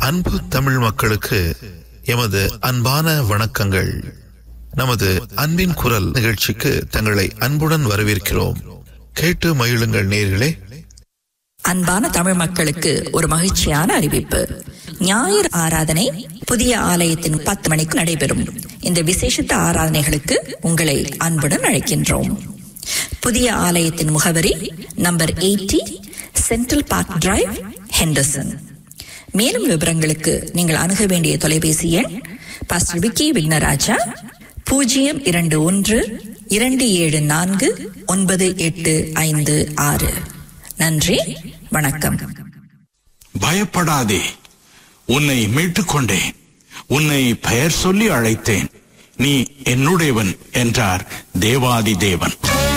அன்பு தமிழ் மக்களுக்கு எமது அன்பான வணக்கங்கள் நமது அன்பின் குரல் நிகழ்ச்சிக்கு தங்களை அன்புடன் வரவேற்கிறோம் கேட்டு மகிழுங்கள் நேர்களே அன்பான தமிழ் மக்களுக்கு ஒரு மகிழ்ச்சியான அறிவிப்பு ஞாயிறு ஆராதனை புதிய ஆலயத்தின் பத்து மணிக்கு நடைபெறும் இந்த விசேஷத்த ஆராதனைகளுக்கு உங்களை அன்புடன் அழைக்கின்றோம் புதிய ஆலயத்தின் முகவரி number eighty central park drive Henderson மேலும் விவரங்களுக்கு நீங்கள் அணுக வேண்டிய தொலைபேசி எண் பாஸ்டர் விக்கி விக்னராஜா பூஜ்ஜியம் இரண்டு ஒன்று இரண்டு ஏழு நான்கு ஒன்பது எட்டு ஐந்து ஆறு நன்றி வணக்கம் பயப்படாதே உன்னை மீட்டுக் கொண்டேன் உன்னை பெயர் சொல்லி அழைத்தேன் நீ என்னுடையவன் என்றார் தேவாதி தேவன்